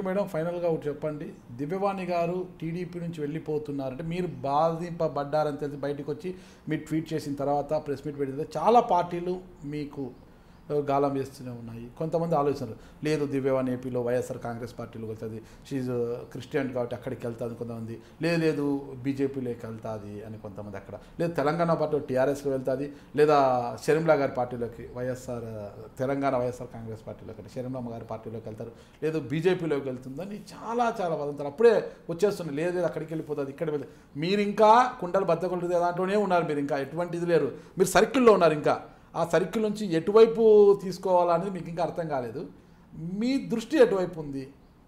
Madam ఫైనల్గా ఒకటి చెప్పండి దివ్యవాణి గారు టీడీపీ నుంచి వెళ్ళిపోతున్నారంటే మీరు బాధింపబడ్డారని తెలిసి బయటకు వచ్చి మీరు ట్వీట్ చేసిన తర్వాత ప్రెస్ మీట్ పెట్టిన తర్వాత చాలా పార్టీలు మీకు ఆ, గాలం వేస్తూనే ఉన్నాయి కొంతమంది ఆలోచిస్తున్నారు లేదు దివ్యవాణి ఏపీలో వైఎస్ఆర్ కాంగ్రెస్ పార్టీలో వెళ్తుంది షీజ్ క్రిస్టియన్ కాబట్టి అక్కడికి వెళ్తుంది కొంతమంది లేదు లేదు బీజేపీలోకి వెళ్తుంది అని కొంతమంది అక్కడ లేదు తెలంగాణ పార్టీ టీఆర్ఎస్లో వెళ్తుంది లేదా షర్మిలా గారి పార్టీలోకి వైఎస్ఆర్ తెలంగాణ వైఎస్ఆర్ కాంగ్రెస్ పార్టీలోకి అంటే షర్మిలమ్మ గారి పార్టీలోకి వెళ్తారు లేదు బీజేపీలోకి వెళ్తుందని చాలా చాలా వదంతారు అప్పుడే వచ్చేస్తున్నాయి లేదు లేదు అక్కడికి వెళ్ళిపోతుంది ఇక్కడ వెళ్ళి మీరు ఇంకా కుండలు బద్దకొలు దాంట్లోనే ఉన్నారు మీరు ఇంకా ఎటువంటి ఇది లేరు మీరు సర్కిల్లో ఉన్నారు ఇంకా ఆ సర్కిల్ నుంచి ఎటువైపు తీసుకోవాలనేది మీకు ఇంకా అర్థం కాలేదు మీ దృష్టి ఎటువైపు ఉంది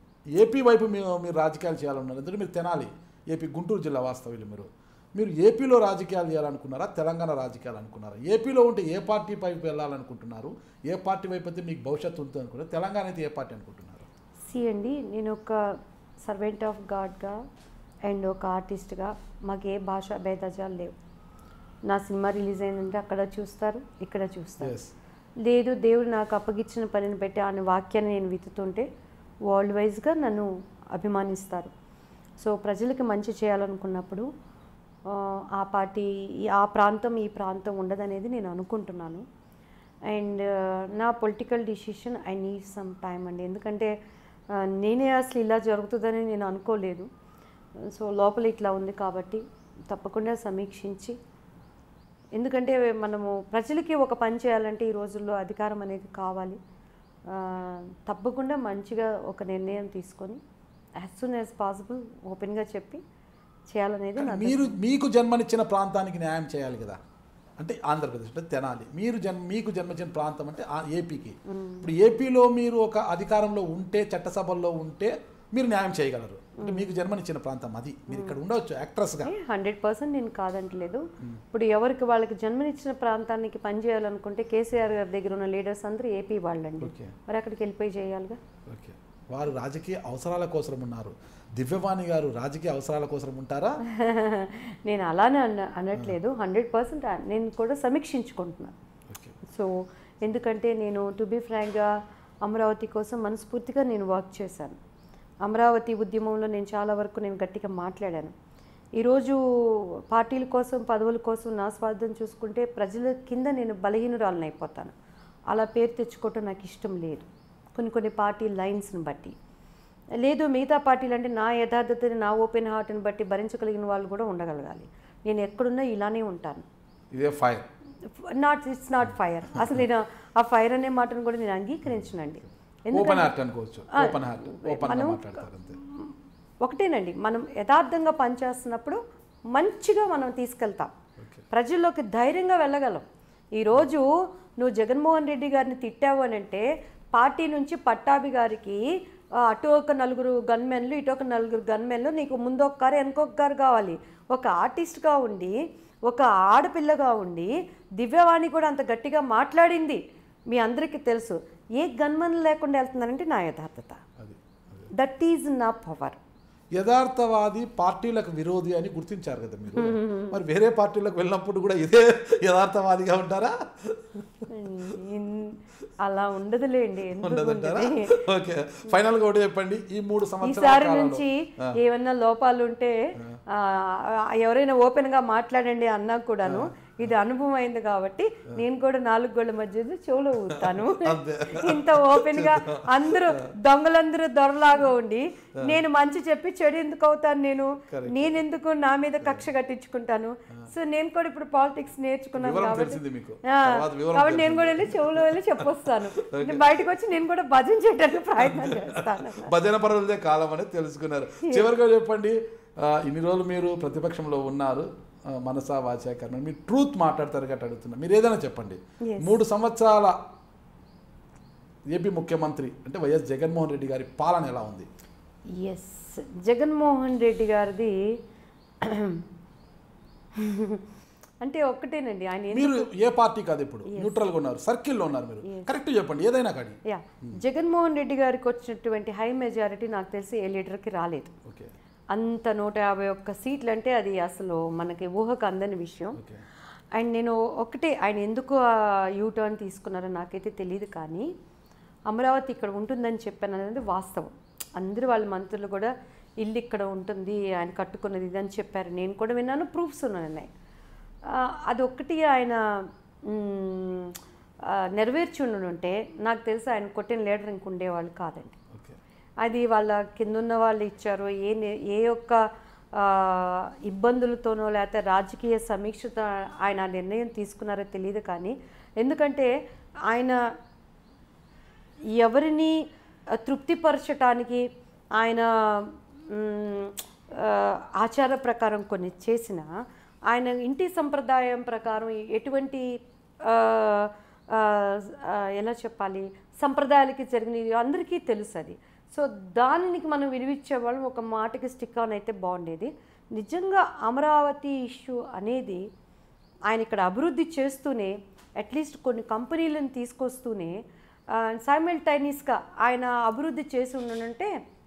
ఏపీ వైపు మీరు మీరు రాజకీయాలు చేయాలన్నారు ఎందుకంటే మీరు తెనాలి ఏపీ గుంటూరు జిల్లా వాస్తవ్యులు మీరు మీరు ఏపీలో రాజకీయాలు చేయాలనుకున్నారా తెలంగాణ రాజకీయాలు అనుకున్నారా ఏపీలో ఉంటే ఏ పార్టీ వైపు వెళ్ళాలనుకుంటున్నారు ఏ పార్టీ వైపు అయితే మీకు భవిష్యత్తు ఉంటుంది అనుకున్నారు తెలంగాణ అయితే ఏ పార్టీ అనుకుంటున్నారు సి అండి నేను ఒక సర్వెంట్ ఆఫ్ గాడ్గా అండ్ ఒక ఆర్టిస్ట్గా మాకు ఏ భాష భేదజాలు లేవు నా సినిమా రిలీజ్ అయిందంటే అక్కడ చూస్తారు ఇక్కడ చూస్తారు ఎస్ లేదు దేవుడు నాకు అప్పగిచ్చిన పనిని పెట్టి ఆయన వాక్యాన్ని నేను విత్తుతుంటే వరల్డ్ వైజ్గా నన్ను అభిమానిస్తారు సో ప్రజలకి మంచి చేయాలనుకున్నప్పుడు ఆ, ఆ పార్టీ ఈ- ఆ ప్రాంతం ఈ ప్రాంతం ఉండదనేది నేను అనుకుంటున్నాను అండ్ నా political decision I need some time అండి ఎందుకంటే ఆ, నేనే అసలు ఇలా జరుగుతుందని నేను అనుకోలేదు సో లోపల ఇట్లా ఉంది కాబట్టి తప్పకుండా సమీక్షించి ఎందుకంటే మనము ప్రజలకి ఒక పని చేయాలంటే ఈ రోజుల్లో అధికారం అనేది కావాలి ఆ, తప్పకుండా మంచిగా ఒక నిర్ణయం తీసుకొని యాజ్ సూన్ యాజ్ పాసిబుల్ ఓపెన్గా చెప్పి చేయాలనేది నా మీరు మీకు జన్మనిచ్చిన ప్రాంతానికి న్యాయం చేయాలి కదా అంటే ఆంధ్రప్రదేశ్ అంటే తెనాలి మీరు జన్మ మీకు జన్మనిచ్చిన ప్రాంతం అంటే ఆ ఏపీకి ఇప్పుడు ఏపీలో మీరు ఒక అధికారంలో ఉంటే చట్టసభల్లో ఉంటే మీరు న్యాయం చేయగలరు అంటే మీకు జన్మనిచ్చిన ప్రాంతం అది మీరు ఇక్కడ ఉండవచ్చు యాక్ట్రెస్గా హండ్రెడ్ పర్సెంట్ నేను కాదంటలేదు ఇప్పుడు ఎవరికి వాళ్ళకి జన్మనిచ్చిన ప్రాంతానికి పని చేయాలనుకుంటే కేసీఆర్ గారి దగ్గర ఉన్న లీడర్స్ అందరూ ఏపీ వాళ్ళండి ఓకే మరి అక్కడికి వెళ్ళిపోయి చేయాలిగా ఓకే వారు రాజకీయ అవసరాల కోసం ఉన్నారు దివ్యవాణి గారు రాజకీయ అవసరాల కోసం ఉంటారా నేను అలానే అన్న అనట్లేదు హండ్రెడ్ పర్సెంట్ నేను కూడా సమీక్షించుకుంటున్నాను ఓకే సో ఎందుకంటే నేను టు బి ఫ్రాంక్గా అమరావతి కోసం మనస్ఫూర్తిగా నేను వర్క్ చేశాను అమరావతి ఉద్యమంలో నేను చాలా వరకు నేను గట్టిగా మాట్లాడాను ఈరోజు పార్టీల కోసం పదవుల కోసం నా స్వార్థం చూసుకుంటే ప్రజల కింద నేను బలహీనురాలను అయిపోతాను అలా పేరు తెచ్చుకోవటం నాకు ఇష్టం లేదు కొన్ని కొన్ని పార్టీ లైన్స్ని బట్టి లేదు మిగతా పార్టీలు అంటే నా యథార్థతని నా ఓపెన్ హార్ట్ని బట్టి భరించగలిగిన వాళ్ళు కూడా ఉండగలగాలి నేను ఎక్కడున్నా ఇలానే ఉంటాను ఇదే fire not it's not fire అసలు నేను ఆ ఫైర్ అనే మాటను కూడా నేను అంగీకరించనండి ఓపెన్ హార్ట్ అనుకోవచ్చు ఓపెన్ హార్ట్ ఓపెన్ మనం- మాట్లాడతారు అంతే ఒకటేనండి మనం యథార్థంగా పనిచేస్తున్నప్పుడు మంచిగా మనం తీసుకెళ్తాం ఓకే ప్రజల్లోకి ధైర్యంగా వెళ్ళగలం ఈరోజు నువ్వు జగన్మోహన్ రెడ్డి గారిని తిట్టావు అని అంటే పార్టీ నుంచి పట్టాభి గారికి ఆ, అటు ఒక నలుగురు గన్మెన్లు ఇటు ఒక నలుగురు గన్మెన్లు నీకు ముందు ఒక కారు వెనకొక కారు కావాలి ఒక ఆర్టిస్ట్గా ఉండి ఒక ఆడపిల్లగా ఉండి దివ్యవాణి కూడా అంత గట్టిగా మాట్లాడింది మీ అందరికీ తెలుసు ఏ గన్మెన్ లేకుండా వెళ్తున్నారంటే నా యథార్థత అది దట్ ఈజ్ నా పవర్ యథార్థవాది పార్టీలకు విరోధి అని గుర్తించారు కదా మీరు మరి వేరే పార్టీలకు వెళ్ళినప్పుడు కూడా ఇదే యథార్థవాదిగా ఉంటారా ఇన్- అలా ఉండదులేండి ఎందుకు ఉండదంటారా ఉండదు? ఓకే ఫైనల్ గా ఒకటి చెప్పండి ఈ మూడు సంవత్సరాల ఈసారి కాలంలో నుంచి ఏమన్నా లోపాలు ఉంటే ఆ, ఎవరైనా ఓపెన్ గా మాట్లాడండి అన్నా కూడాను ఇది అనుభవం అయింది కాబట్టి నేను కూడా నాలుగు గోళ్ళ మధ్య చెవులో ఊతాను అంతే. ఇంత ఓపెన్ గా అందరూ దొంగలందరూ దొరలాగా ఉండి నేను మంచి చెప్పి చెడు ఎందుకు అవుతాను నేను నేను ఎందుకు నా మీద కక్ష కట్టించుకుంటాను సో నేను కూడా ఇప్పుడు పాలిటిక్స్ నేర్చుకున్నాను వివరం కాబట్టి తెలిసింది మీకు ఆ, తర్వాత వివరం కాబట్టి నేను కూడా వెళ్ళి చెవులో వెళ్ళి చెప్పొస్తాను నేను బయటకు వచ్చి నేను కూడా భజన చేయడానికి ప్రయత్నం చేస్తాను భజన పరులదే కాలం అనేది తెలుసుకున్నారు చివరిగా చెప్పండి ఆ, ఇన్ని రోజులు మీరు ప్రతిపక్షంలో ఉన్నారు ఆ, మనసా వాచా కర్మ మీరు ట్రూత్ మాట్లాడతారు గట్ట అడుగుతున్నా మీరు ఏదైనా చెప్పండి Yes. మూడు సంవత్సరాల ఏపీ ముఖ్యమంత్రి అంటే వైఎస్ జగన్మోహన్ రెడ్డి గారి పాలన ఎలా ఉంది ఎస్ జగన్మోహన్ రెడ్డి గారిది అంటే ఒక్కటేనండి ఆయన ఎందుకు- మీరు ఏ పార్టీ కాదు ఇప్పుడు న్యూట్రల్గా ఉన్నారు సర్కిల్లో ఉన్నారు మీరు కరెక్ట్ చెప్పండి ఏదైనా కానీ యా జగన్మోహన్ రెడ్డి గారికి వచ్చినటువంటి హై మెజారిటీ నాకు తెలిసి ఏ లీడర్కి రాలేదు ఓకే అంత నూట యాభై ఒక్క సీట్లు అంటే అది అసలు మనకి ఊహకు అందని విషయం ఓకే అండ్ నేను ఒకటే ఆయన ఎందుకు యూ టర్న్ తీసుకున్నారో నాకైతే తెలియదు కానీ అమరావతి ఇక్కడ ఉంటుందని చెప్పాను అనేది వాస్తవం అందరు వాళ్ళ మంత్రులు కూడా ఇల్లు ఇక్కడ ఉంటుంది ఆయన కట్టుకున్నది ఇదని చెప్పారు నేను కూడా విన్నాను ప్రూఫ్స్ ఉన్నాయి ఆ, అదొక్కటి ఆయన మ్, ఆ, నెరవేర్చి ఉండుంటే నాకు తెలిసి ఆయన కొట్టిన లీడర్ ఇంక ఉండేవాళ్ళు కాదండి ఓకే అది వాళ్ళ కిందున్న వాళ్ళు ఇచ్చారో ఏ ని- ఏ యొక్క ఆ, ఇబ్బందులతోనో లేకపోతే రాజకీయ సమీక్షతో ఆయన ఆ నిర్ణయం తీసుకున్నారో తెలియదు కానీ ఎందుకంటే ఆయన ఎవరిని ఆ, తృప్తిపరచటానికి ఆయన మ్, ఆ, ఆచార ప్రకారం కొన్ని చేసిన ఆయన ఇంటి సంప్రదాయం ప్రకారం ఎటువంటి ఆ, ఆ, ఆ, ఎలా చెప్పాలి సంప్రదాయాలకి జరిగినవి అందరికీ తెలుసు అది సో దానికి మనం విలువిచ్చే వాళ్ళం ఒక మాటకి స్టిక్ ఆన్ అయితే బాగుండేది నిజంగా అమరావతి ఇష్యూ అనేది ఆయన ఇక్కడ అభివృద్ధి చేస్తూనే అట్లీస్ట్ కొన్ని కంపెనీలను తీసుకొస్తూనే సైమల్టైనీస్గా ఆయన అభివృద్ధి చేసి ఉండుంటే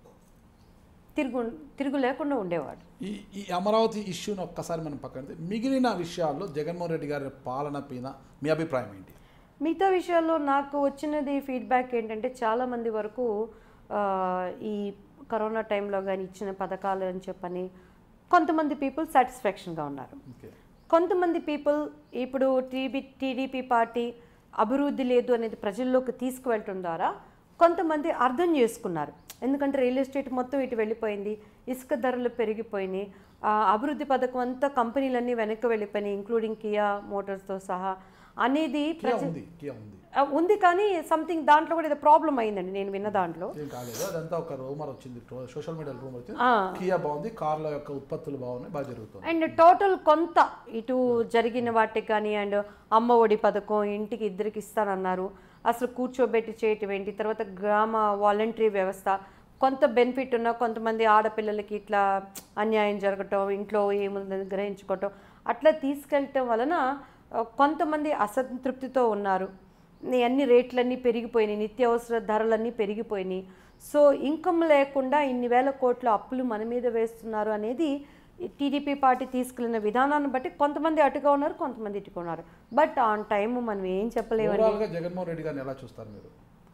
తిరుగు తిరుగు లేకుండా ఉండేవాడు ఈ ఈ అమరావతి ఇష్యూని ఒక్కసారి మనం పక్కన పెడితే మిగిలిన విషయాల్లో జగన్మోహన్ రెడ్డి గారి పాలన పైన మీ అభిప్రాయం ఏంటి మిగతా విషయాల్లో నాకు వచ్చినది ఫీడ్బ్యాక్ ఏంటంటే చాలామంది వరకు ఆ, ఈ కరోనా టైంలో కానీ ఇచ్చిన పథకాలు అని చెప్పని కొంతమంది పీపుల్ సాటిస్ఫాక్షన్గా ఉన్నారు ఓకే కొంతమంది పీపుల్ ఇప్పుడు టీబీ టీడీపీ పార్టీ అభివృద్ధి లేదు అనేది ప్రజల్లోకి తీసుకువెళ్ళటం ద్వారా కొంతమంది అర్థం చేసుకున్నారు ఎందుకంటే రియల్ ఎస్టేట్ మొత్తం ఇటు వెళ్ళిపోయింది ఇసుక ధరలు పెరిగిపోయినాయి ఆ, అభివృద్ధి పథకం అంతా కంపెనీలన్నీ వెనక్కి వెళ్ళిపోయినాయి ఇంక్లూడింగ్ కియా మోటార్స్తో సహా అనేది కియా ప్రజ ఉంది కియా ఉంది ఆ, ఉంది కానీ సంథింగ్ దాంట్లో కూడా ఏదో ప్రాబ్లం అయిందండి నేను విన్న దాంట్లో ఏం కాలేదు అదంతా ఒక రూమర్ వచ్చింది సోషల్ మీడియా రూమర్ వచ్చింది ఆ. కియా బాగుంది కార్ల యొక్క ఉత్పత్తులు బాగున్నాయి బాగా జరుగుతుంది అండ్ టోటల్ కొంత ఇటు జరిగిన వాటికి కానీ అండ్ అమ్మ ఒడి పథకం ఇంటికి ఇద్దరికి ఇస్తానన్నారు అసలు కూర్చోబెట్టి చేయటం ఏంటి తర్వాత గ్రామ వాలంటరీ వ్యవస్థ కొంత బెనిఫిట్ ఉన్న కొంతమంది ఆడపిల్లలకి ఇట్లా అన్యాయం జరగటం ఇంట్లో ఏముందని గ్రహించుకోవటం అట్లా తీసుకెళ్ళటం వలన ఆ, కొంతమంది అసంతృప్తితో ఉన్నారు ఈ అన్ని రేట్లన్నీ పెరిగిపోయినాయి నిత్యావసర ధరలన్నీ పెరిగిపోయినాయి సో ఇన్కమ్ లేకుండా ఇన్ని వేల కోట్ల అప్పులు మన మీద వేస్తున్నారు అనేది టీడీపీ పార్టీ తీసుకెళ్లిన విధానాన్ని బట్టి కొంతమంది అటుగా ఉన్నారు కొంతమంది ఇటుగా ఉన్నారు బట్ ఆన్ టైం మనం ఏం చెప్పలేమండి ఓవరాల్గా జగన్మోహన్ రెడ్డి గారిని ఎలా చూస్తారు మీరు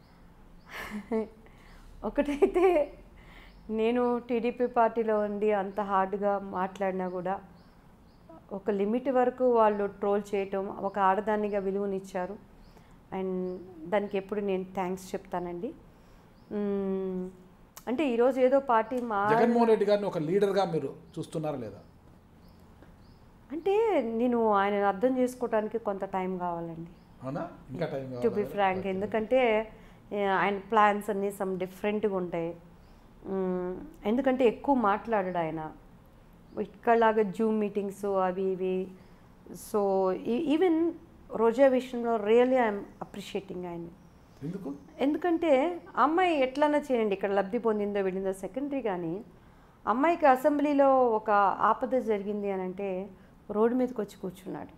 ఒకటైతే నేను టీడీపీ పార్టీలో ఉండి అంత హార్డ్గా మాట్లాడినా కూడా ఒక లిమిట్ వరకు వాళ్ళు ట్రోల్ చేయటం ఒక ఆడదానిగా విలువనిచ్చారు అండ్ దానికి ఎప్పుడు నేను థ్యాంక్స్ చెప్తానండి మ్మ్. అంటే ఈరోజు ఏదో పార్టీ మా జగన్మోహన్ రెడ్డి గారిని ఒక లీడర్గా మీరు చూస్తున్నారా లేదా అంటే నేను ఆయన అర్థం చేసుకోవడానికి కొంత టైం కావాలండి అవునా ఇంకా టైం టు బి కావాలా? ఫ్రాంక్ ఎందుకంటే ఏ, ఆయన ప్లాన్స్ అన్నీ సమ్ డిఫరెంట్గా ఉంటాయి మ్మ్, ఎందుకంటే ఎక్కువ మాట్లాడాడు ఆయన ఇక్కడలాగా జూమ్ మీటింగ్స్ అవి ఇవి సో ఈవెన్ రోజా విషయంలో రియల్లీ ఐఎమ్ అప్రిషియేటింగ్ ఆయన ఎందుకు ఎందుకంటే అమ్మాయి ఎట్లన్నా చేయండి ఇక్కడ లబ్ధి పొందిందో వెళ్ళిందో సెకండరీ కానీ అమ్మాయికి అసెంబ్లీలో ఒక ఆపద జరిగింది అని అంటే రోడ్డు మీదకి వచ్చి కూర్చున్నాడు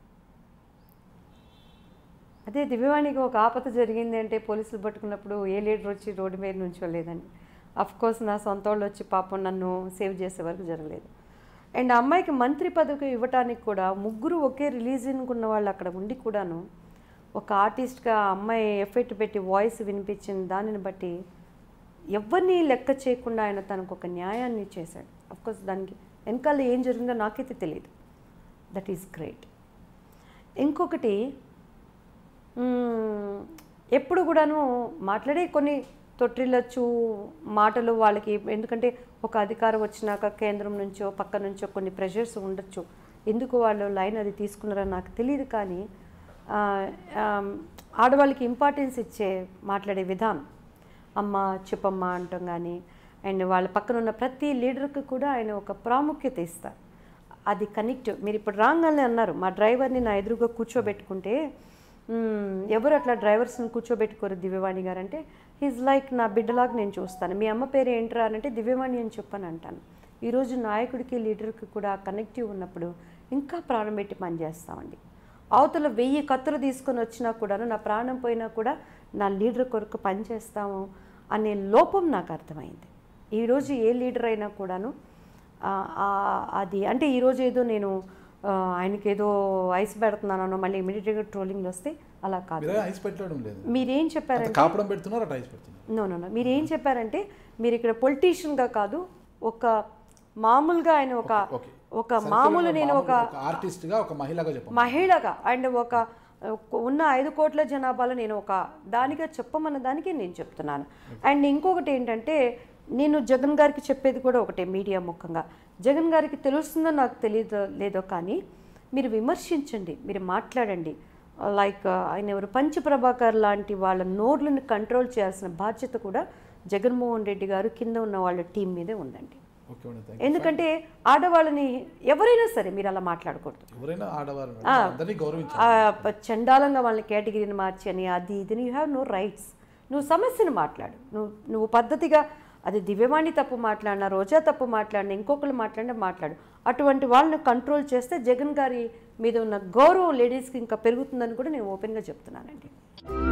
అదే దివ్యవాణికి ఒక ఆపద జరిగింది అంటే పోలీసులు పట్టుకున్నప్పుడు ఏ లీడర్ వచ్చి రోడ్డు మీద నుంచోలేదండి అఫ్ కోర్స్ నా సొంత వాళ్ళు వచ్చి పాపం నన్ను సేవ్ చేసే వరకు జరగలేదు అండ్ అమ్మాయికి మంత్రి పదవి ఇవ్వటానికి కూడా ముగ్గురు ఒకే రిలీజియన్కి ఉన్న వాళ్ళు అక్కడ ఉండి కూడాను ఒక ఆర్టిస్ట్గా ఆ అమ్మాయి ఎఫెక్ట్ పెట్టి వాయిస్ వినిపించిన దానిని బట్టి ఎవరిని లెక్క చేయకుండా ఆయన తనకు ఒక న్యాయాన్ని చేశాడు కోర్స్ దానికి వెనకాల ఏం జరిగిందో నాకైతే తెలియదు దట్ ఈస్ గ్రేట్ ఇంకొకటి మ్మ్, ఎప్పుడు కూడాను మాట్లాడే కొన్ని తొట్టిల్లచ్చు మాటలు వాళ్ళకి ఎందుకంటే ఒక అధికారం వచ్చినాక కేంద్రం నుంచో పక్క నుంచో కొన్ని ప్రెషర్స్ ఉండొచ్చు ఎందుకు వాళ్ళు లైన్ అది తీసుకున్నారో నాకు తెలియదు కానీ ఆ, ఆమ్, ఆడవాళ్ళకి ఇంపార్టెన్స్ ఇచ్చే మాట్లాడే విధానం అమ్మ చెప్పమ్మ అంటాం కానీ అండ్ వాళ్ళ పక్కన ఉన్న ప్రతి లీడర్కి కూడా ఆయన ఒక ప్రాముఖ్యత ఇస్తారు అది కనెక్ట్ మీరు ఇప్పుడు రాగానే అన్నారు మా డ్రైవర్ని నా ఎదురుగా కూర్చోబెట్టుకుంటే "మ్మ్, ఎవరు అట్లా డ్రైవర్స్ని కూర్చోబెట్టుకోరు దివ్యవాణి గారు అంటే హీజ్ లైక్ నా బిడ్డలాగా నేను చూస్తాను మీ అమ్మ పేరు ఏంట్రా అని అంటే దివ్యవాణి అని చెప్పని అంటాను ఈరోజు నాయకుడికి లీడర్కి కూడా కనెక్టివ్ ఉన్నప్పుడు ఇంకా ప్రాణం పెట్టి పనిచేస్తామండి అవతల వెయ్యి కత్తులు తీసుకొని వచ్చినా కూడాను నా ప్రాణం పోయినా కూడా నా లీడర్ కొరకు పనిచేస్తాము అనే లోపం నాకు అర్థమైంది ఈరోజు ఏ లీడర్ అయినా కూడాను ఆ, ఆ, అది అంటే ఈరోజు ఏదో నేను ఆ, ఆయనకి ఏదో ఐస్ పెడుతున్నానో మళ్ళీ ఇమీడియట్గా ట్రోలింగ్లు వస్తే అలా కాదు మీరు ఐస్ పెట్టడం లేదు మీరేం అంత చెప్పారంటే కాపడం పెడుతున్నారు అటు ఐస్ పెడుతున్నారు నో నో నో మీరు ఏం చెప్పారంటే మీరు ఇక్కడ పొలిటీషియన్గా కాదు ఒక మామూలుగా ఆయన ఒక ఓకే ఒక మామూలు నేను ఒక ఆర్టిస్ట్ గా ఒక మహిళగా చెప్పండి మహిళగా అండ్ ఒక ఉన్న ఐదు కోట్ల జనాభాలో నేను ఒక దానిగా చెప్పమన్న దానికి నేను చెప్తున్నాను అండ్ ఇంకొకటి ఏంటంటే నేను జగన్ గారికి చెప్పేది కూడా ఒకటే మీడియా ముఖంగా జగన్ గారికి తెలుస్తుందో నాకు తెలియదు లేదో కానీ మీరు విమర్శించండి మీరు మాట్లాడండి లైక్ ఆయన ఎవరు పంచ ప్రభాకర్ లాంటి వాళ్ళ నోర్లను కంట్రోల్ చేయాల్సిన బాధ్యత కూడా జగన్మోహన్ రెడ్డి గారు కింద ఉన్న వాళ్ళ టీం మీదే ఉందండి ఓకే మేడం థ్యాంక్ ఎందుకంటే ఆడవాళ్ళని ఎవరైనా సరే మీరు అలా మాట్లాడకూడదు ఎవరైనా ఆడవారు అందరినీ గౌరవించాలి ఆ, ప- చండాలంగా వాళ్ళని కేటగిరీని మార్చి అని అది ఇది యూ హ్యావ్ నో రైట్స్ నువ్వు సమస్యను మాట్లాడు నువ్వు నువ్వు పద్ధతిగా అది దివ్యవాణి తప్పు మాట్లాడినా రోజా తప్పు మాట్లాడినా ఇంకొకరు మాట్లాడినా మాట్లాడు అటువంటి వాళ్ళని కంట్రోల్ చేస్తే జగన్ గారి మీద ఉన్న గౌరవం లేడీస్కి ఇంకా పెరుగుతుందని కూడా నేను ఓపెన్గా చెప్తున్నానండి